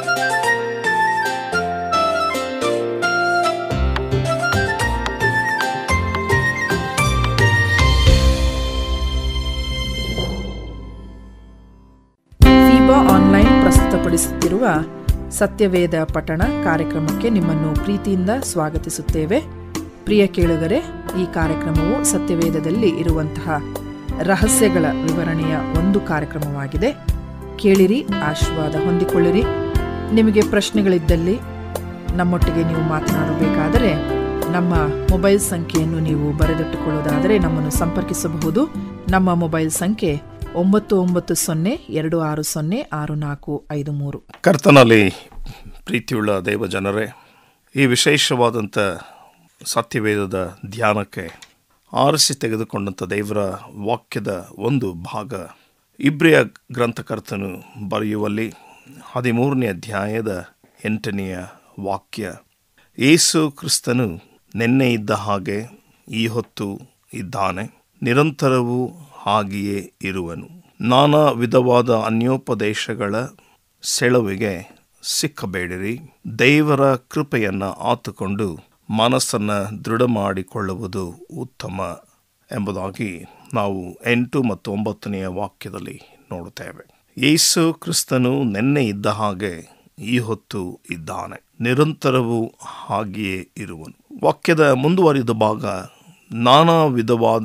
FIBA online ಪ್ರಸ್ತುತಪಡಿಸುತ್ತಿರುವ ಸತ್ಯವೇದ ಪಠಣ ಕಾರ್ಯಕ್ರಮಕ್ಕೆ ನಿಮ್ಮನ್ನು ಪ್ರೀತಿಯಿಂದ ಸ್ವಾಗತಿಸುತ್ತೇವೆ ಪ್ರಿಯ ಕೇಳುಗರೆ ಈ ಕಾರ್ಯಕ್ರಮವು ಸತ್ಯವೇದದಲ್ಲಿ ಇರುವಂತಹ ರಹಸ್ಯಗಳ ವಿವರಣೆಯ ಒಂದು ಕಾರ್ಯಕ್ರಮವಾಗಿದೆ ಕೇಳಿರಿ ಆಶೀರ್ವಾದ ಹೊಂದಿಕೊಳ್ಳಿರಿ ನಿಮಗೆ ಪ್ರಶ್ನೆಗಳಿದ್ದಲ್ಲಿ ನಮ್ಮೊಟ್ಟಿಗೆ ನೀವು ಮಾತನಾಡಬೇಕಾದರೆ ನಮ್ಮ ಮೊಬೈಲ್ ಸಂಖ್ಯೆಯನ್ನು ನೀವು ಬರೆದಿಟ್ಟುಕೊಳ್ಳುವುದಾದರೆ ನಮ್ಮನ್ನು ಸಂಪರ್ಕಿಸಬಹುದು ನಮ್ಮ ಮೊಬೈಲ್ ಸಂಖ್ಯೆ ಒಂಬತ್ತು ಒಂಬತ್ತು ಸೊನ್ನೆ ಎರಡು ಆರು ಸೊನ್ನೆ ಆರು ನಾಲ್ಕು ಐದು ಮೂರು ಕರ್ತನಲ್ಲಿ ಪ್ರೀತಿಯುಳ್ಳ ದೇವ ಜನರೇ ಈ ವಿಶೇಷವಾದಂಥ ಸತ್ಯವೇದದ ಧ್ಯಾನಕ್ಕೆ ಆರಿಸಿ ತೆಗೆದುಕೊಂಡಂಥ ದೇವರ ವಾಕ್ಯದ ಒಂದು ಭಾಗ ಇಬ್ರಿಯ ಗ್ರಂಥಕರ್ತನು ಬರೆಯುವಲ್ಲಿ ಹದಿಮೂರನೇ ಅಧ್ಯಾಯದ ಎಂಟನೆಯ ವಾಕ್ಯ ಏಸು ಕ್ರಿಸ್ತನು ನಿನ್ನೆ ಇದ್ದ ಹಾಗೆ ಈ ಹೊತ್ತು ಇದ್ದಾನೆ ನಿರಂತರವೂ ಹಾಗೆಯೇ ಇರುವನು ನಾನಾ ವಿಧವಾದ ಅನ್ಯೋಪದೇಶಗಳ ಸೆಳವಿಗೆ ಸಿಕ್ಕಬೇಡಿರಿ ದೇವರ ಕೃಪೆಯನ್ನು ಆತುಕೊಂಡು ಮನಸ್ಸನ್ನು ದೃಢ ಮಾಡಿಕೊಳ್ಳುವುದು ಉತ್ತಮ ಎಂಬುದಾಗಿ ನಾವು ಎಂಟು ಮತ್ತು ಒಂಬತ್ತನೆಯ ವಾಕ್ಯದಲ್ಲಿ ನೋಡುತ್ತೇವೆ ಯೇಸು ಕ್ರಿಸ್ತನು ನಿನ್ನೆ ಇದ್ದ ಹಾಗೆ ಈ ಹೊತ್ತು ಇದ್ದಾನೆ ನಿರಂತರವೂ ಹಾಗೆಯೇ ಇರುವನು ವಾಕ್ಯದ ಮುಂದುವರಿದ ಭಾಗ ನಾನಾ ವಿಧವಾದ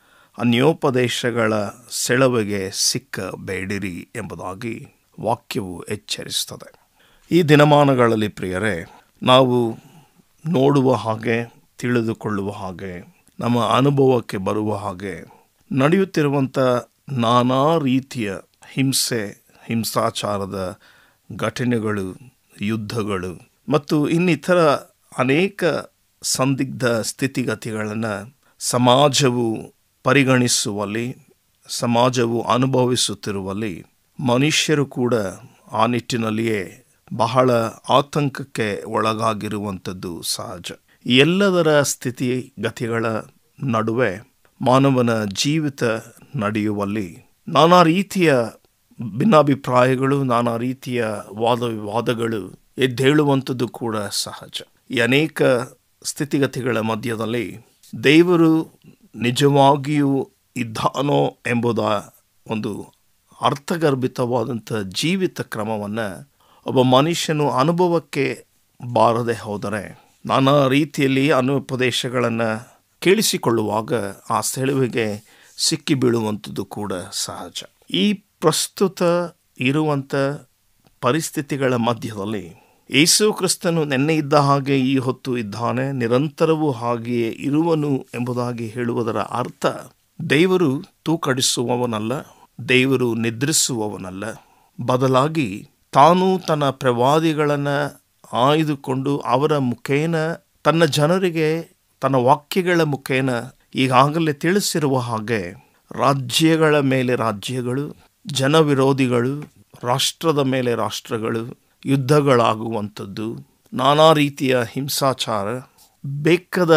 ಅನ್ಯೋಪದೇಶಗಳ ಸೆಳವಿಗೆ ಸಿಕ್ಕಬೇಡಿರಿ ಎಂಬುದಾಗಿ ವಾಕ್ಯವು ಎಚ್ಚರಿಸುತ್ತದೆ ಈ ದಿನಮಾನಗಳಲ್ಲಿ ಪ್ರಿಯರೇ ನಾವು ನೋಡುವ ಹಾಗೆ ತಿಳಿದುಕೊಳ್ಳುವ ಹಾಗೆ ನಮ್ಮ ಅನುಭವಕ್ಕೆ ಬರುವ ಹಾಗೆ ನಡೆಯುತ್ತಿರುವಂಥ ನಾನಾ ರೀತಿಯ ಹಿಂಸೆ ಹಿಂಸಾಚಾರದ ಘಟನೆಗಳು ಯುದ್ಧಗಳು ಮತ್ತು ಇನ್ನಿತರ ಅನೇಕ ಸಂದಿಗ್ಧ ಸ್ಥಿತಿಗತಿಗಳನ್ನು ಸಮಾಜವು ಪರಿಗಣಿಸುವಲ್ಲಿ ಸಮಾಜವು ಅನುಭವಿಸುತ್ತಿರುವಲ್ಲಿ ಮನುಷ್ಯರು ಕೂಡ ಆ ನಿಟ್ಟಿನಲ್ಲಿಯೇ ಬಹಳ ಆತಂಕಕ್ಕೆ ಒಳಗಾಗಿರುವಂಥದ್ದು ಸಹಜ ಎಲ್ಲದರ ಸ್ಥಿತಿಗತಿಗಳ ನಡುವೆ ಮಾನವನ ಜೀವಿತ ನಡೆಯುವಲ್ಲಿ ನಾನಾ ರೀತಿಯ ಭಿನ್ನಾಭಿಪ್ರಾಯಗಳು ನಾನಾ ರೀತಿಯ ವಾದ ವಿವಾದಗಳು ಎದ್ದೇಳುವಂಥದ್ದು ಕೂಡ ಸಹಜ ಈ ಅನೇಕ ಸ್ಥಿತಿಗತಿಗಳ ಮಧ್ಯದಲ್ಲಿ ದೇವರು ನಿಜವಾಗಿಯೂ ಇದ್ದಾನೋ ಎಂಬುದ ಒಂದು ಅರ್ಥಗರ್ಭಿತವಾದಂಥ ಜೀವಿತ ಕ್ರಮವನ್ನು ಒಬ್ಬ ಮನುಷ್ಯನು ಅನುಭವಕ್ಕೆ ಬಾರದೆ ಹೋದರೆ ನಾನಾ ರೀತಿಯಲ್ಲಿ ಅನುಪದೇಶಗಳನ್ನು ಕೇಳಿಸಿಕೊಳ್ಳುವಾಗ ಆ ಸೆಳುವಿಗೆ ಸಿಕ್ಕಿ ಬೀಳುವಂಥದ್ದು ಕೂಡ ಸಹಜ ಈ ಪ್ರಸ್ತುತ ಇರುವಂಥ ಪರಿಸ್ಥಿತಿಗಳ ಮಧ್ಯದಲ್ಲಿ ಯೇಸು ಕ್ರಿಸ್ತನು ನೆನ್ನೆ ಇದ್ದ ಹಾಗೆ ಈ ಹೊತ್ತು ಇದ್ದಾನೆ ನಿರಂತರವೂ ಹಾಗೆಯೇ ಇರುವನು ಎಂಬುದಾಗಿ ಹೇಳುವುದರ ಅರ್ಥ ದೇವರು ತೂಕಡಿಸುವವನಲ್ಲ ದೇವರು ನಿದ್ರಿಸುವವನಲ್ಲ ಬದಲಾಗಿ ತಾನು ತನ್ನ ಪ್ರವಾದಿಗಳನ್ನು ಆಯ್ದುಕೊಂಡು ಅವರ ಮುಖೇನ ತನ್ನ ಜನರಿಗೆ ತನ್ನ ವಾಕ್ಯಗಳ ಮುಖೇನ ಈಗಾಗಲೇ ತಿಳಿಸಿರುವ ಹಾಗೆ ರಾಜ್ಯಗಳ ಮೇಲೆ ರಾಜ್ಯಗಳು ಜನವಿರೋಧಿಗಳು ರಾಷ್ಟ್ರದ ಮೇಲೆ ರಾಷ್ಟ್ರಗಳು ಯುದ್ಧಗಳಾಗುವಂಥದ್ದು ನಾನಾ ರೀತಿಯ ಹಿಂಸಾಚಾರ ಬೇಕದ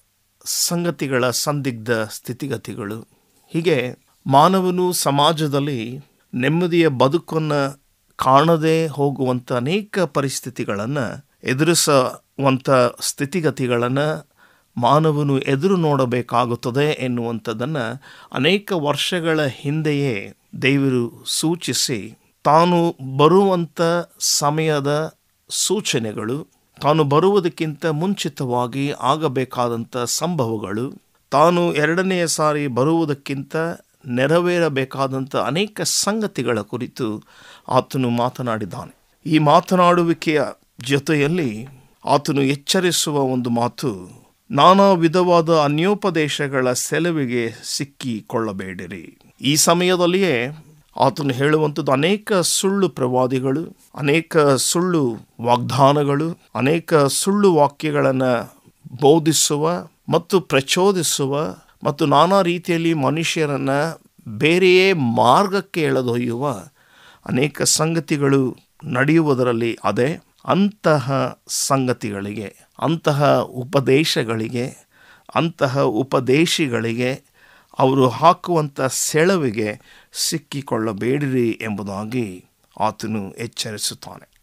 ಸಂಗತಿಗಳ ಸಂದಿಗ್ಧ ಸ್ಥಿತಿಗತಿಗಳು ಹೀಗೆ ಮಾನವನು ಸಮಾಜದಲ್ಲಿ ನೆಮ್ಮದಿಯ ಬದುಕನ್ನು ಕಾಣದೇ ಹೋಗುವಂಥ ಅನೇಕ ಪರಿಸ್ಥಿತಿಗಳನ್ನು ಎದುರಿಸುವಂಥ ಸ್ಥಿತಿಗತಿಗಳನ್ನು ಮಾನವನು ಎದುರು ನೋಡಬೇಕಾಗುತ್ತದೆ ಎನ್ನುವಂಥದ್ದನ್ನು ಅನೇಕ ವರ್ಷಗಳ ಹಿಂದೆಯೇ ದೇವರು ಸೂಚಿಸಿ ತಾನು ಬರುವಂಥ ಸಮಯದ ಸೂಚನೆಗಳು ತಾನು ಬರುವುದಕ್ಕಿಂತ ಮುಂಚಿತವಾಗಿ ಆಗಬೇಕಾದಂಥ ಸಂಭವಗಳು ತಾನು ಎರಡನೆಯ ಸಾರಿ ಬರುವುದಕ್ಕಿಂತ ನೆರವೇರಬೇಕಾದಂಥ ಅನೇಕ ಸಂಗತಿಗಳ ಕುರಿತು ಆತನು ಮಾತನಾಡಿದ್ದಾನೆ ಈ ಮಾತನಾಡುವಿಕೆಯ ಜೊತೆಯಲ್ಲಿ ಆತನು ಎಚ್ಚರಿಸುವ ಒಂದು ಮಾತು ನಾನಾ ವಿಧವಾದ ಅನ್ಯೋಪದೇಶಗಳ ಸೆಲವಿಗೆ ಸಿಕ್ಕಿಕೊಳ್ಳಬೇಡಿರಿ ಈ ಸಮಯದಲ್ಲಿಯೇ ಆತನು ಹೇಳುವಂಥದ್ದು ಅನೇಕ ಸುಳ್ಳು ಪ್ರವಾದಿಗಳು ಅನೇಕ ಸುಳ್ಳು ವಾಗ್ದಾನಗಳು ಅನೇಕ ಸುಳ್ಳು ವಾಕ್ಯಗಳನ್ನು ಬೋಧಿಸುವ ಮತ್ತು ಪ್ರಚೋದಿಸುವ ಮತ್ತು ನಾನಾ ರೀತಿಯಲ್ಲಿ ಮನುಷ್ಯರನ್ನು ಬೇರೆಯೇ ಮಾರ್ಗಕ್ಕೆ ಎಳೆದೊಯ್ಯುವ ಅನೇಕ ಸಂಗತಿಗಳು ನಡೆಯುವುದರಲ್ಲಿ ಅದೇ ಅಂತಹ ಸಂಗತಿಗಳಿಗೆ ಅಂತಹ ಉಪದೇಶಗಳಿಗೆ ಅಂತಹ ಉಪದೇಶಿಗಳಿಗೆ ಅವರು ಹಾಕುವಂಥ ಸೆಳವಿಗೆ ಸಿಕ್ಕಿಕೊಳ್ಳಬೇಡಿರಿ ಎಂಬುದಾಗಿ ಆತನು ಎಚ್ಚರಿಸುತ್ತಾನೆ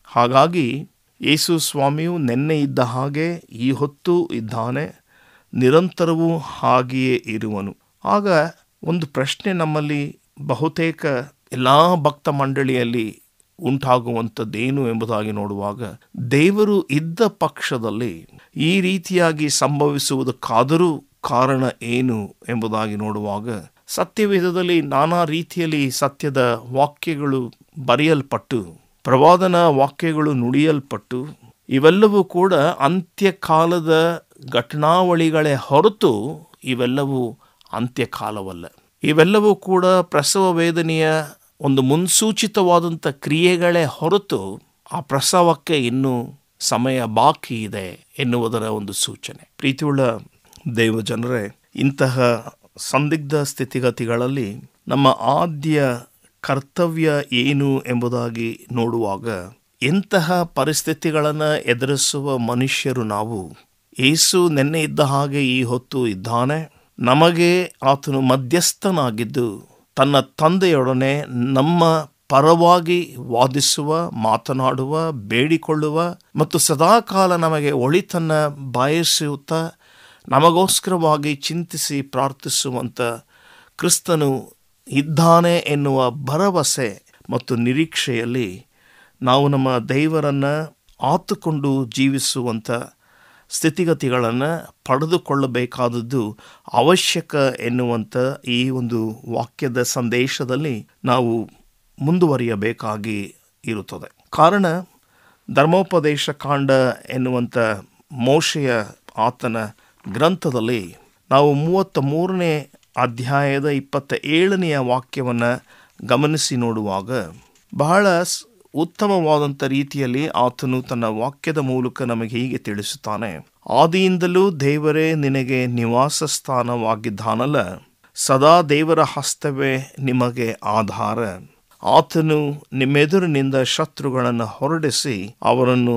ಹಾಗಾಗಿ ಯೇಸು ಸ್ವಾಮಿಯು ನೆನ್ನೆ ಇದ್ದ ಹಾಗೆ ಈ ಹೊತ್ತು ಇದ್ದಾನೆ ನಿರಂತರವೂ ಹಾಗೆಯೇ ಇರುವನು ಆಗ ಒಂದು ಪ್ರಶ್ನೆ ನಮ್ಮಲ್ಲಿ ಬಹುತೇಕ ಎಲ್ಲ ಭಕ್ತ ಮಂಡಳಿಯಲ್ಲಿ ಉಂಟಾಗುವಂಥದ್ದೇನು ಎಂಬುದಾಗಿ ನೋಡುವಾಗ ದೇವರು ಇದ್ದ ಪಕ್ಷದಲ್ಲಿ ಈ ರೀತಿಯಾಗಿ ಸಂಭವಿಸುವುದಕ್ಕಾದರೂ ಕಾರಣ ಏನು ಎಂಬುದಾಗಿ ನೋಡುವಾಗ ಸತ್ಯವೇದದಲ್ಲಿ ನಾನಾ ರೀತಿಯಲ್ಲಿ ಸತ್ಯದ ವಾಕ್ಯಗಳು ಬರೆಯಲ್ಪಟ್ಟು ಪ್ರವಾದನ ವಾಕ್ಯಗಳು ನುಡಿಯಲ್ಪಟ್ಟು ಇವೆಲ್ಲವೂ ಕೂಡ ಅಂತ್ಯಕಾಲದ ಘಟನಾವಳಿಗಳೇ ಹೊರತು ಇವೆಲ್ಲವೂ ಅಂತ್ಯಕಾಲವಲ್ಲ ಇವೆಲ್ಲವೂ ಕೂಡ ಪ್ರಸವ ವೇದನೆಯ ಒಂದು ಮುನ್ಸೂಚಿತವಾದಂಥ ಕ್ರಿಯೆಗಳೇ ಹೊರತು ಆ ಪ್ರಸವಕ್ಕೆ ಇನ್ನೂ ಸಮಯ ಬಾಕಿ ಇದೆ ಎನ್ನುವುದರ ಒಂದು ಸೂಚನೆ ಪ್ರೀತಿಯುಳ್ಳ ದೈವ ಜನರೇ ಇಂತಹ ಸಂದಿಗ್ಧ ಸ್ಥಿತಿಗತಿಗಳಲ್ಲಿ ನಮ್ಮ ಆದ್ಯ ಕರ್ತವ್ಯ ಏನು ಎಂಬುದಾಗಿ ನೋಡುವಾಗ ಎಂತಹ ಪರಿಸ್ಥಿತಿಗಳನ್ನು ಎದುರಿಸುವ ಮನುಷ್ಯರು ನಾವು ಏಸು ನೆನ್ನೆ ಇದ್ದ ಹಾಗೆ ಈ ಹೊತ್ತು ಇದ್ದಾನೆ ನಮಗೆ ಆತನು ಮಧ್ಯಸ್ಥನಾಗಿದ್ದು ತನ್ನ ತಂದೆಯೊಡನೆ ನಮ್ಮ ಪರವಾಗಿ ವಾದಿಸುವ ಮಾತನಾಡುವ ಬೇಡಿಕೊಳ್ಳುವ ಮತ್ತು ಸದಾಕಾಲ ನಮಗೆ ಒಳಿತನ್ನ ಬಯಸುತ್ತಾ ನಮಗೋಸ್ಕರವಾಗಿ ಚಿಂತಿಸಿ ಪ್ರಾರ್ಥಿಸುವಂಥ ಕ್ರಿಸ್ತನು ಇದ್ದಾನೆ ಎನ್ನುವ ಭರವಸೆ ಮತ್ತು ನಿರೀಕ್ಷೆಯಲ್ಲಿ ನಾವು ನಮ್ಮ ದೈವರನ್ನು ಆತುಕೊಂಡು ಜೀವಿಸುವಂಥ ಸ್ಥಿತಿಗತಿಗಳನ್ನು ಪಡೆದುಕೊಳ್ಳಬೇಕಾದದ್ದು ಅವಶ್ಯಕ ಎನ್ನುವಂಥ ಈ ಒಂದು ವಾಕ್ಯದ ಸಂದೇಶದಲ್ಲಿ ನಾವು ಮುಂದುವರಿಯಬೇಕಾಗಿ ಇರುತ್ತದೆ ಕಾರಣ ಧರ್ಮೋಪದೇಶ ಕಾಂಡ ಎನ್ನುವಂಥ ಮೋಶೆಯ ಆತನ ಗ್ರಂಥದಲ್ಲಿ ನಾವು ಮೂವತ್ತ ಮೂರನೇ ಅಧ್ಯಾಯದ ಇಪ್ಪತ್ತ ಏಳನೆಯ ವಾಕ್ಯವನ್ನು ಗಮನಿಸಿ ನೋಡುವಾಗ ಬಹಳ ಸ್- ಉತ್ತಮವಾದಂಥ ರೀತಿಯಲ್ಲಿ ಆತನು ತನ್ನ ವಾಕ್ಯದ ಮೂಲಕ ನಮಗೆ ಹೀಗೆ ತಿಳಿಸುತ್ತಾನೆ ಆದಿಯಿಂದಲೂ ದೇವರೇ ನಿನಗೆ ನಿವಾಸ ಸ್ಥಾನವಾಗಿದ್ದಾನಲ್ಲ ಸದಾ ದೇವರ ಹಸ್ತವೇ ನಿಮಗೆ ಆಧಾರ ಆತನು ನಿಮ್ಮೆದುರಿನಿಂದ ಶತ್ರುಗಳನ್ನು ಹೊರಡಿಸಿ ಅವರನ್ನು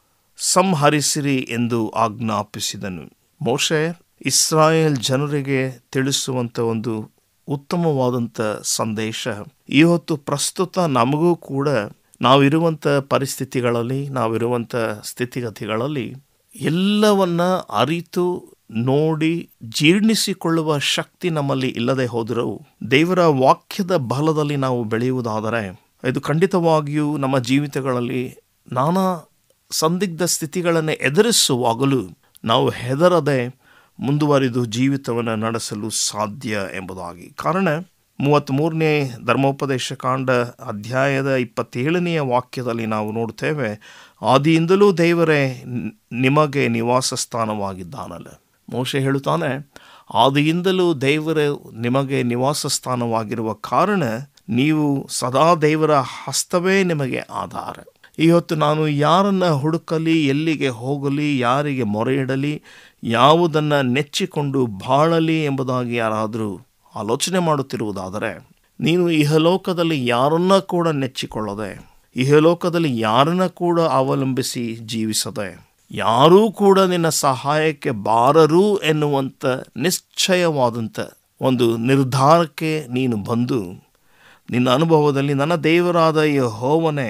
ಸಂಹರಿಸಿರಿ ಎಂದು ಆಜ್ಞಾಪಿಸಿದನು ಮೋಶೆ ಇಸ್ರಾಯೇಲ್ ಜನರಿಗೆ ತಿಳಿಸುವಂಥ ಒಂದು ಉತ್ತಮವಾದಂಥ ಸಂದೇಶ ಇವತ್ತು ಪ್ರಸ್ತುತ ನಮಗೂ ಕೂಡ ನಾವಿರುವಂಥ ಪರಿಸ್ಥಿತಿಗಳಲ್ಲಿ ನಾವಿರುವಂಥ ಸ್ಥಿತಿಗತಿಗಳಲ್ಲಿ ಎಲ್ಲವನ್ನ ಅರಿತು ನೋಡಿ ಜೀರ್ಣಿಸಿಕೊಳ್ಳುವ ಶಕ್ತಿ ನಮ್ಮಲ್ಲಿ ಇಲ್ಲದೆ ಹೋದರೂ ದೇವರ ವಾಕ್ಯದ ಬಲದಲ್ಲಿ ನಾವು ಬೆಳೆಯುವುದಾದರೆ ಇದು ಖಂಡಿತವಾಗಿಯೂ ನಮ್ಮ ಜೀವಿತಗಳಲ್ಲಿ ನಾನಾ ಸಂದಿಗ್ಧ ಸ್ಥಿತಿಗಳನ್ನು ಎದುರಿಸುವಾಗಲೂ ನಾವು ಹೆದರದೆ ಮುಂದುವರಿದು ಜೀವಿತವನ್ನು ನಡೆಸಲು ಸಾಧ್ಯ ಎಂಬುದಾಗಿ ಕಾರಣ ಮೂವತ್ತ್ಮೂರನೇ ಧರ್ಮೋಪದೇಶ ಕಾಂಡ ಅಧ್ಯಾಯದ ಇಪ್ಪತ್ತೇಳನೆಯ ವಾಕ್ಯದಲ್ಲಿ ನಾವು ನೋಡ್ತೇವೆ ಆದಿಯಿಂದಲೂ ದೇವರೇ ನ್- ನಿಮಗೆ ನಿವಾಸ ಸ್ಥಾನವಾಗಿದ್ದಾನಲ್ಲ ಮೋಶೆ ಹೇಳುತ್ತಾನೆ ಆದಿಯಿಂದಲೂ ದೇವರೇ ನಿಮಗೆ ನಿವಾಸ ಸ್ಥಾನವಾಗಿರುವ ಕಾರಣ ನೀವು ಸದಾ ದೇವರ ಹಸ್ತವೇ ನಿಮಗೆ ಆಧಾರ ಇವತ್ತು ನಾನು ಯಾರನ್ನ ಹುಡುಕಲಿ ಎಲ್ಲಿಗೆ ಹೋಗಲಿ ಯಾರಿಗೆ ಮೊರೆ ಇಡಲಿ ಯಾವುದನ್ನು ನೆಚ್ಚಿಕೊಂಡು ಬಾಳಲಿ ಎಂಬುದಾಗಿ ಯಾರಾದರೂ ಆಲೋಚನೆ ಮಾಡುತ್ತಿರುವುದಾದರೆ ನೀನು ಇಹಲೋಕದಲ್ಲಿ ಯಾರನ್ನ ಕೂಡ ನೆಚ್ಚಿಕೊಳ್ಳದೆ ಇಹಲೋಕದಲ್ಲಿ ಯಾರನ್ನ ಕೂಡ ಅವಲಂಬಿಸಿ ಜೀವಿಸದೆ ಯಾರೂ ಕೂಡ ನಿನ್ನ ಸಹಾಯಕ್ಕೆ ಬಾರರು ಎನ್ನುವಂಥ ನಿಶ್ಚಯವಾದಂಥ ಒಂದು ನಿರ್ಧಾರಕ್ಕೆ ನೀನು ಬಂದು ನಿನ್ನ ಅನುಭವದಲ್ಲಿ ನನ್ನ ದೇವರಾದ ಯೆಹೋವನೇ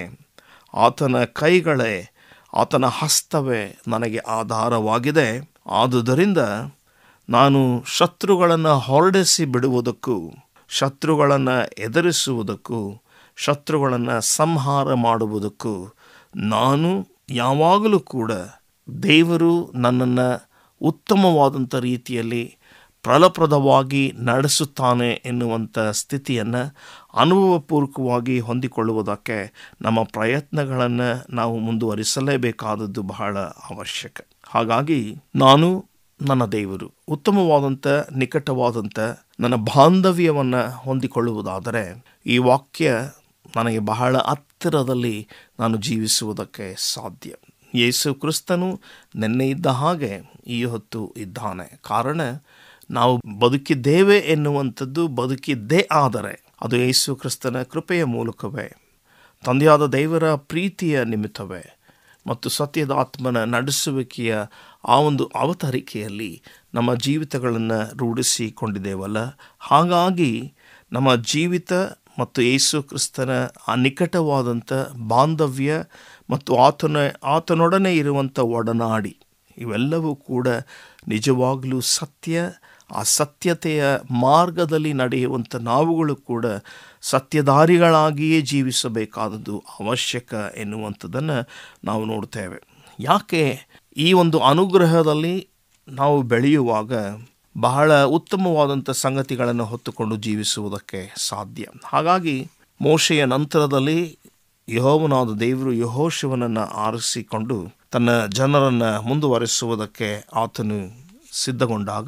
ಆತನ ಕೈಗಳೇ ಆತನ ಹಸ್ತವೇ ನನಗೆ ಆಧಾರವಾಗಿದೆ ಆದುದರಿಂದ ನಾನು ಶತ್ರುಗಳನ್ನು ಹೊರಡಿಸಿ ಬಿಡುವುದಕ್ಕೂ ಶತ್ರುಗಳನ್ನು ಎದುರಿಸುವುದಕ್ಕೂ ಶತ್ರುಗಳನ್ನು ಸಂಹಾರ ಮಾಡುವುದಕ್ಕೂ ನಾನು ಯಾವಾಗಲೂ ಕೂಡ ದೇವರು ನನ್ನನ್ನು ಉತ್ತಮವಾದಂಥ ರೀತಿಯಲ್ಲಿ ಫಲಪ್ರದವಾಗಿ ನಡೆಸುತ್ತಾನೆ ಎನ್ನುವಂಥ ಸ್ಥಿತಿಯನ್ನು ಅನುಭವಪೂರ್ವಕವಾಗಿ ಹೊಂದಿಕೊಳ್ಳುವುದಕ್ಕೆ ನಮ್ಮ ಪ್ರಯತ್ನಗಳನ್ನು ನಾವು ಮುಂದುವರಿಸಲೇಬೇಕಾದದ್ದು ಬಹಳ ಅವಶ್ಯಕ ಹಾಗಾಗಿ ನಾನು ನನ್ನ ದೇವರು ಉತ್ತಮವಾದಂಥ ನಿಕಟವಾದಂಥ ನನ್ನ ಬಾಂಧವ್ಯವನ್ನು ಹೊಂದಿಕೊಳ್ಳುವುದಾದರೆ ಈ ವಾಕ್ಯ ನನಗೆ ಬಹಳ ಹತ್ತಿರದಲ್ಲಿ ನಾನು ಜೀವಿಸುವುದಕ್ಕೆ ಸಾಧ್ಯ ಯೇಸು ಕ್ರಿಸ್ತನು ನೆನ್ನೆ ಇದ್ದ ಹಾಗೆ ಈ ಹೊತ್ತು ಇದ್ದಾನೆ ಕಾರಣ ನಾವು ಬದುಕಿದ್ದೇವೆ ಎನ್ನುವಂಥದ್ದು ಬದುಕಿದ್ದೇ ಆದರೆ ಅದು ಯೇಸು ಕ್ರಿಸ್ತನ ಕೃಪೆಯ ಮೂಲಕವೇ ತಂದೆಯಾದ ದೇವರ ಪ್ರೀತಿಯ ನಿಮಿತ್ತವೇ ಮತ್ತು ಸತ್ಯದ ಆತ್ಮನ ನಡೆಸುವಿಕೆಯ ಆ ಒಂದು ಅವತರಿಕೆಯಲ್ಲಿ ನಮ್ಮ ಜೀವಿತಗಳನ್ನು ರೂಢಿಸಿಕೊಂಡಿದ್ದೇವಲ್ಲ ಹಾಗಾಗಿ ನಮ್ಮ ಜೀವಿತ ಮತ್ತು ಯೇಸು ಕ್ರಿಸ್ತನ ಆ ನಿಕಟವಾದಂಥ ಬಾಂಧವ್ಯ ಮತ್ತು ಆತನ ಆತನೊಡನೆ ಇರುವಂಥ ಒಡನಾಡಿ ಇವೆಲ್ಲವೂ ಕೂಡ ನಿಜವಾಗಲೂ ಸತ್ಯ ಆ ಸತ್ಯತೆಯ ಮಾರ್ಗದಲ್ಲಿ ನಡೆಯುವಂಥ ನಾವುಗಳು ಕೂಡ ಸತ್ಯಧಾರಿಗಳಾಗಿಯೇ ಜೀವಿಸಬೇಕಾದದ್ದು ಅವಶ್ಯಕ ಎನ್ನುವಂಥದ್ದನ್ನು ನಾವು ನೋಡ್ತೇವೆ ಯಾಕೆ ಈ ಒಂದು ಅನುಗ್ರಹದಲ್ಲಿ ನಾವು ಬೆಳೆಯುವಾಗ ಬಹಳ ಉತ್ತಮವಾದಂಥ ಸಂಗತಿಗಳನ್ನು ಹೊತ್ತುಕೊಂಡು ಜೀವಿಸುವುದಕ್ಕೆ ಸಾಧ್ಯ ಹಾಗಾಗಿ ಮೋಶೆಯ ನಂತರದಲ್ಲಿ ಯಹೋವನಾದ ದೇವರು ಯಹೋಶಿವನನ್ನು ಆರಿಸಿಕೊಂಡು ತನ್ನ ಜನರನ್ನು ಮುಂದುವರೆಸುವುದಕ್ಕೆ ಆತನು ಸಿದ್ಧಗೊಂಡಾಗ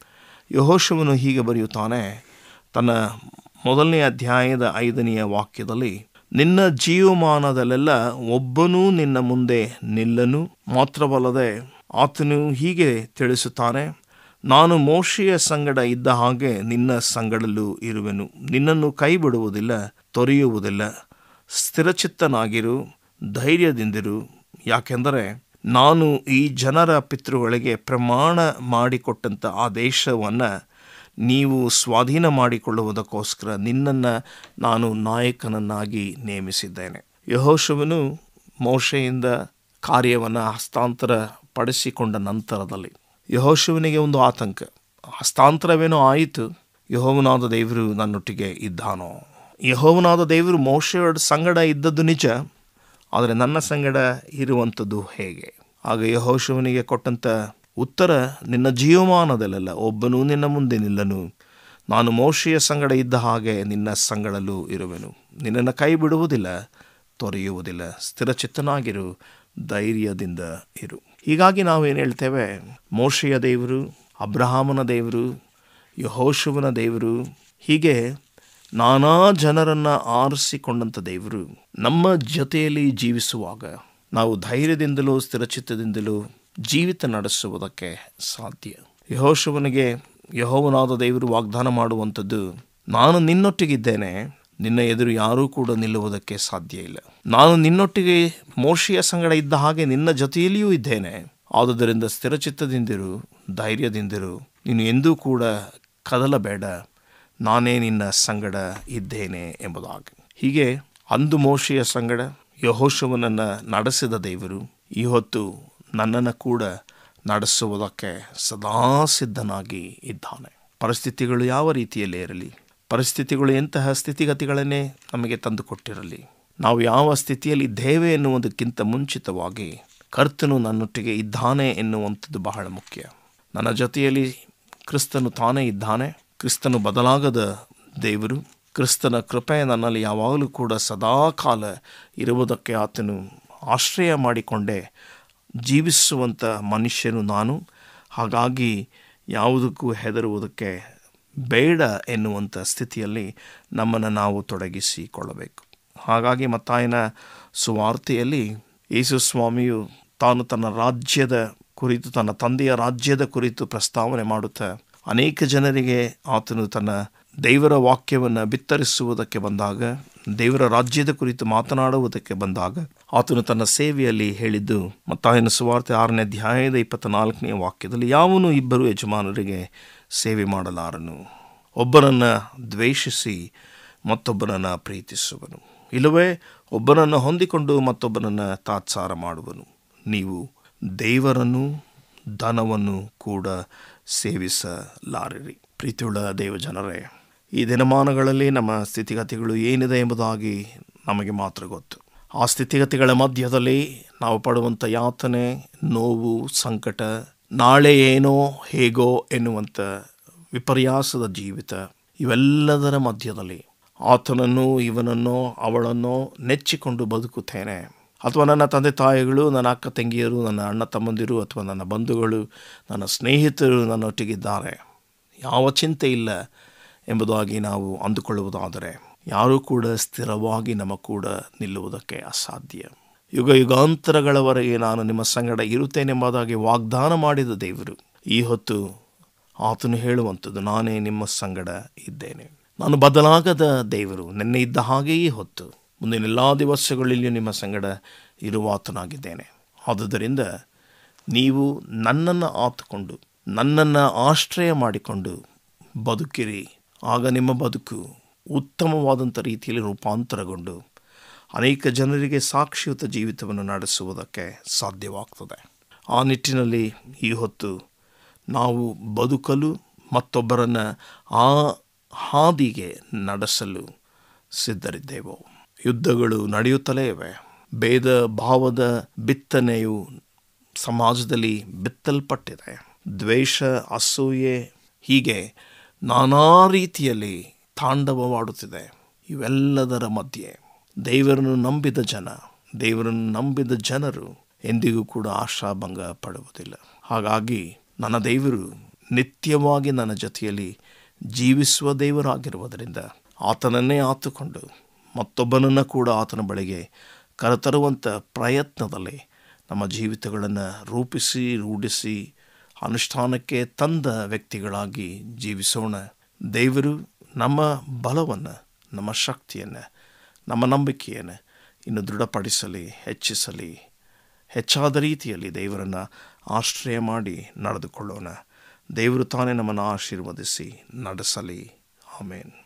ಯಹೋಶವನು ಹೀಗೆ ಬರೆಯುತ್ತಾನೆ ತನ್ನ ಮೊದಲನೇ ಅಧ್ಯಾಯದ ಐದನೆಯ ವಾಕ್ಯದಲ್ಲಿ ನಿನ್ನ ಜೀವಮಾನದಲ್ಲೆಲ್ಲ ಒಬ್ಬನೂ ನಿನ್ನ ಮುಂದೆ ನಿಲ್ಲನು ಮಾತ್ರವಲ್ಲದೆ ಆತನು ಹೀಗೆ ತಿಳಿಸುತ್ತಾನೆ ನಾನು ಮೋಶೆಯ ಸಂಗಡ ಇದ್ದ ಹಾಗೆ ನಿನ್ನ ಸಂಗಡಲೂ ಇರುವೆನು ನಿನ್ನನ್ನು ಕೈ ಬಿಡುವುದಿಲ್ಲ ತೊರೆಯುವುದಿಲ್ಲ ಸ್ಥಿರಚಿತ್ತನಾಗಿರು ಧೈರ್ಯದಿಂದಿರು ಯಾಕೆಂದರೆ ನಾನು ಈ ಜನರ ಪಿತೃಗಳಿಗೆ ಪ್ರಮಾಣ ಮಾಡಿಕೊಟ್ಟಂಥ ಆ ದೇಶವನ್ನು ನೀವು ಸ್ವಾಧೀನ ಮಾಡಿಕೊಳ್ಳುವುದಕ್ಕೋಸ್ಕರ ನಿನ್ನನ್ನು ನಾನು ನಾಯಕನನ್ನಾಗಿ ನೇಮಿಸಿದ್ದೇನೆ ಯಹೋಶವನು ಮೋಶೆಯಿಂದ ಕಾರ್ಯವನ್ನು ಹಸ್ತಾಂತರ ಪಡಿಸಿಕೊಂಡ ನಂತರದಲ್ಲಿ ಯಹೋಶವನಿಗೆ ಒಂದು ಆತಂಕ ಹಸ್ತಾಂತರವೇನೋ ಆಯಿತು ಯಹೋವನಾದ ದೇವರು ನನ್ನೊಟ್ಟಿಗೆ ಇದ್ದಾನೋ ಯಹೋವನಾದ ದೇವರು ಮೋಶೆಯ ಸಂಗಡ ಇದ್ದದ್ದು ನಿಜ ಆದರೆ ನನ್ನ ಸಂಗಡ ಇರುವಂಥದ್ದು ಹೇಗೆ ಆಗ ಯಹೋಶವನಿಗೆ ಕೊಟ್ಟಂಥ ಉತ್ತರ ನಿನ್ನ ಜೀವಮಾನದಲ್ಲೆಲ್ಲ ಒಬ್ಬನೂ ನಿನ್ನ ಮುಂದೆ ನಿಲ್ಲನು ನಾನು ಮೋಶೆಯ ಸಂಗಡ ಇದ್ದ ಹಾಗೆ ನಿನ್ನ ಸಂಗಡಲೂ ಇರುವೆನು ನಿನ್ನನ್ನು ಕೈ ಬಿಡುವುದಿಲ್ಲ ತೊರೆಯುವುದಿಲ್ಲ ಸ್ಥಿರಚಿತ್ತನಾಗಿರು ಧೈರ್ಯದಿಂದ ಇರು ಹೀಗಾಗಿ ನಾವೇನು ಹೇಳ್ತೇವೆ ಮೋಶೆಯ ದೇವರು ಅಬ್ರಹಾಮನ ದೇವರು ಯಹೋಶುವನ ದೇವರು ಹೀಗೆ ನಾನಾ ಜನರನ್ನು ಆರಿಸಿಕೊಂಡಂಥ ದೇವರು ನಮ್ಮ ಜೊತೆಯಲ್ಲಿ ಜೀವಿಸುವಾಗ ನಾವು ಧೈರ್ಯದಿಂದಲೂ ಸ್ಥಿರಚಿತ್ತದಿಂದಲೂ ಜೀವಿತ ನಡೆಸುವುದಕ್ಕೆ ಸಾಧ್ಯ ಯಹೋಶುವನಿಗೆ ಯಹೋವನಾದ ದೇವರು ವಾಗ್ದಾನ ಮಾಡುವಂಥದ್ದು ನಾನು ನಿನ್ನೊಟ್ಟಿಗಿದ್ದೇನೆ ನಿನ್ನ ಎದುರು ಯಾರೂ ಕೂಡ ನಿಲ್ಲುವುದಕ್ಕೆ ಸಾಧ್ಯ ಇಲ್ಲ ನಾನು ನಿನ್ನೊಟ್ಟಿಗೆ ಮೋಶಿಯ ಸಂಗಡ ಇದ್ದ ಹಾಗೆ ನಿನ್ನ ಜೊತೆಯಲ್ಲಿಯೂ ಇದ್ದೇನೆ ಆದುದರಿಂದ ಸ್ಥಿರಚಿತ್ತದಿಂದಿರು ಧೈರ್ಯದಿಂದಿರು ನೀನು ಎಂದೂ ಕೂಡ ಕದಲಬೇಡ ನಾನೇ ನಿನ್ನ ಸಂಗಡ ಇದ್ದೇನೆ ಎಂಬುದಾಗಿ ಹೀಗೆ ಅಂದು ಮೋಶೆಯ ಸಂಗಡ ಯಹೋಶವನನ್ನು ನಡೆಸಿದ ದೇವರು ಈ ಹೊತ್ತು ನನ್ನನ್ನು ಕೂಡ ನಡೆಸುವುದಕ್ಕೆ ಸದಾ ಸಿದ್ಧನಾಗಿ ಇದ್ದಾನೆ ಪರಿಸ್ಥಿತಿಗಳು ಯಾವ ರೀತಿಯಲ್ಲೇ ಇರಲಿ ಪರಿಸ್ಥಿತಿಗಳು ಎಂತಹ ಸ್ಥಿತಿಗತಿಗಳನ್ನೇ ನಮಗೆ ತಂದುಕೊಟ್ಟಿರಲಿ ನಾವು ಯಾವ ಸ್ಥಿತಿಯಲ್ಲಿ ಇದ್ದೇವೆ ಎನ್ನುವುದಕ್ಕಿಂತ ಮುಂಚಿತವಾಗಿ ಕರ್ತನು ನನ್ನೊಟ್ಟಿಗೆ ಇದ್ದಾನೆ ಎನ್ನುವಂಥದ್ದು ಬಹಳ ಮುಖ್ಯ ನನ್ನ ಜೊತೆಯಲ್ಲಿ ಕ್ರಿಸ್ತನು ತಾನೇ ಇದ್ದಾನೆ ಕ್ರಿಸ್ತನು ಬದಲಾಗದ ದೇವರು ಕ್ರಿಸ್ತನ ಕೃಪೆ ನನ್ನಲ್ಲಿ ಯಾವಾಗಲೂ ಕೂಡ ಸದಾಕಾಲ ಇರುವುದಕ್ಕೆ ಆತನು ಆಶ್ರಯ ಮಾಡಿಕೊಂಡೇ ಜೀವಿಸುವಂಥ ಮನುಷ್ಯನು ನಾನು ಹಾಗಾಗಿ ಯಾವುದಕ್ಕೂ ಹೆದರುವುದಕ್ಕೆ ಬೇಡ ಎನ್ನುವಂಥ ಸ್ಥಿತಿಯಲ್ಲಿ ನಮ್ಮನ್ನು ನಾವು ತೊಡಗಿಸಿಕೊಳ್ಳಬೇಕು ಹಾಗಾಗಿ ಮತ್ತಾಯನ ಸುವಾರ್ತೆಯಲ್ಲಿ ಯೇಸು ಸ್ವಾಮಿಯು ತಾನು ತನ್ನ ರಾಜ್ಯದ ಕುರಿತು ತನ್ನ ತಂದೆಯ ರಾಜ್ಯದ ಕುರಿತು ಪ್ರಸ್ತಾವನೆ ಮಾಡುತ್ತಾ ಅನೇಕ ಜನರಿಗೆ ಆತನು ತನ್ನ ದೇವರ ವಾಕ್ಯವನ್ನು ಬಿತ್ತರಿಸುವುದಕ್ಕೆ ಬಂದಾಗ ದೇವರ ರಾಜ್ಯದ ಕುರಿತು ಮಾತನಾಡುವುದಕ್ಕೆ ಬಂದಾಗ ಆತನು ತನ್ನ ಸೇವೆಯಲ್ಲಿ ಹೇಳಿದ್ದು ಮತ್ತಾಯನ ಸುವಾರ್ತೆ ಆರನೇ ಅಧ್ಯಾಯದ ಇಪ್ಪತ್ತ ನಾಲ್ಕನೇ ವಾಕ್ಯದಲ್ಲಿ ಯಾವನು ಇಬ್ಬರು ಯಜಮಾನರಿಗೆ ಸೇವೆ ಮಾಡಲಾರನು ಒಬ್ಬನನ್ನು ದ್ವೇಷಿಸಿ ಮತ್ತೊಬ್ಬನನ್ನು ಪ್ರೀತಿಸುವನು ಇಲ್ಲವೇ ಒಬ್ಬನನ್ನು ಹೊಂದಿಕೊಂಡು ಮತ್ತೊಬ್ಬನನ್ನು ತಾತ್ಸಾರ ಮಾಡುವನು ನೀವು ದೇವರನ್ನು ಧನವನ್ನು ಕೂಡ ಸೇವಿಸಲಾರಿರಿ ಪ್ರೀತಿಯುಳ್ಳ ದೇವಜನರೇ ಈ ದಿನಮಾನಗಳಲ್ಲಿ ನಮ್ಮ ಸ್ಥಿತಿಗತಿಗಳು ಏನಿದೆ ಎಂಬುದಾಗಿ ನಮಗೆ ಮಾತ್ರ ಗೊತ್ತು ಆ ಸ್ಥಿತಿಗತಿಗಳ ಮಧ್ಯದಲ್ಲಿ ನಾವು ಪಡುವಂಥ ಯಾತನೆ ನೋವು ಸಂಕಟ ನಾಳೆ ಏನೋ ಹೇಗೋ ಎನ್ನುವಂಥ ವಿಪರ್ಯಾಸದ ಜೀವಿತ ಇವೆಲ್ಲದರ ಮಧ್ಯದಲ್ಲಿ ಆತನನ್ನು ಇವನನ್ನು ಅವಳನ್ನು ನೆಚ್ಚಿಕೊಂಡು ಬದುಕುತ್ತೇನೆ ಅಥವಾ ನನ್ನ ತಂದೆ ತಾಯಿಗಳು ನನ್ನ ಅಕ್ಕ ತಂಗಿಯರು ನನ್ನ ಅಣ್ಣ ತಮ್ಮಂದಿರು ಅಥವಾ ನನ್ನ ಬಂಧುಗಳು ನನ್ನ ಸ್ನೇಹಿತರು ನನ್ನೊಟ್ಟಿಗಿದ್ದಾರೆ ಯಾವ ಚಿಂತೆ ಇಲ್ಲ ಎಂಬುದಾಗಿ ನಾವು ಅಂದುಕೊಳ್ಳುವುದಾದರೆ ಯಾರೂ ಕೂಡ ಸ್ಥಿರವಾಗಿ ನಮ್ಮ ಕೂಡ ನಿಲ್ಲುವುದಕ್ಕೆ ಅಸಾಧ್ಯ ಯುಗ ಯುಗಾಂತರಗಳವರೆಗೆ ನಾನು ನಿಮ್ಮ ಸಂಗಡ ಇರುತ್ತೇನೆಂಬುದಾಗಿ ವಾಗ್ದಾನ ಮಾಡಿದ ದೇವರು ಈ ಹೊತ್ತು ಆತನು ಹೇಳುವಂಥದ್ದು ನಾನೇ ನಿಮ್ಮ ಸಂಗಡ ಇದ್ದೇನೆ ನಾನು ಬದಲಾಗದ ದೇವರು ನಿನ್ನೆ ಇದ್ದ ಹಾಗೆಯೇ ಹೊತ್ತು ಮುಂದಿನ ಎಲ್ಲ ದಿವಸಗಳಲ್ಲಿಯೂ ನಿಮ್ಮ ಸಂಗಡ ಇರುವಾತನಾಗಿದ್ದೇನೆ ಆದುದರಿಂದ ನೀವು ನನ್ನನ್ನು ಆತುಕೊಂಡು ನನ್ನನ್ನು ಆಶ್ರಯ ಮಾಡಿಕೊಂಡು ಬದುಕಿರಿ ಆಗ ನಿಮ್ಮ ಬದುಕು ಉತ್ತಮವಾದಂಥ ರೀತಿಯಲ್ಲಿ ರೂಪಾಂತರಗೊಂಡು ಅನೇಕ ಜನರಿಗೆ ಸಾಕ್ಷಿಯುತ ಜೀವಿತವನ್ನು ನಡೆಸುವುದಕ್ಕೆ ಸಾಧ್ಯವಾಗ್ತದೆ ಆ ನಿಟ್ಟಿನಲ್ಲಿ ಈ ಹೊತ್ತು ನಾವು ಬದುಕಲು ಮತ್ತೊಬ್ಬರನ್ನು ಆ ಹಾದಿಗೆ ನಡೆಸಲು ಸಿದ್ಧರಿದ್ದೆವು ಯುದ್ಧಗಳು ನಡೆಯುತ್ತಲೇ ಇವೆ ಭೇದ ಭಾವದ ಬಿತ್ತನೆಯು ಸಮಾಜದಲ್ಲಿ ಬಿತ್ತಲ್ಪಟ್ಟಿದೆ ದ್ವೇಷ ಅಸೂಯೆ ಹೀಗೆ ನಾನಾ ರೀತಿಯಲ್ಲಿ ತಾಂಡವವಾಡುತ್ತಿದೆ ಇವೆಲ್ಲದರ ಮಧ್ಯೆ ದೇವರನ್ನು ನಂಬಿದ ಜನ ದೇವರನ್ನು ನಂಬಿದ ಜನರು ಎಂದಿಗೂ ಕೂಡ ಆಶಾಭಂಗ ಪಡುವುದಿಲ್ಲ ಹಾಗಾಗಿ ನನ್ನ ದೇವರು ನಿತ್ಯವಾಗಿ ನನ್ನ ಜೊತೆಯಲ್ಲಿ ಜೀವಿಸುವ ದೇವರಾಗಿರುವುದರಿಂದ ಆತನನ್ನೇ ಆತುಕೊಂಡು ಮತ್ತೊಬ್ಬನನ್ನು ಕೂಡ ಆತನ ಬಳಿಗೆ ಕರೆತರುವಂಥ ಪ್ರಯತ್ನದಲ್ಲಿ ನಮ್ಮ ಜೀವಿತಗಳನ್ನು ರೂಪಿಸಿ ರೂಢಿಸಿ ಅನುಷ್ಠಾನಕ್ಕೆ ತಂದ ವ್ಯಕ್ತಿಗಳಾಗಿ ಜೀವಿಸೋಣ ದೇವರು ನಮ್ಮ ಬಲವನ್ನು ನಮ್ಮ ಶಕ್ತಿಯನ್ನು ನಮ್ಮ ನಂಬಿಕೆಯನ್ನು ಇನ್ನು ದೃಢಪಡಿಸಲಿ ಹೆಚ್ಚಿಸಲಿ ಹೆಚ್ಚಾದ ರೀತಿಯಲ್ಲಿ ದೇವರನ್ನು ಆಶ್ರಯ ಮಾಡಿ ನಡೆದುಕೊಳ್ಳೋಣ ದೇವರು ತಾನೇ ನಮ್ಮನ್ನು ಆಶೀರ್ವದಿಸಿ ನಡೆಸಲಿ ಆಮೇನ್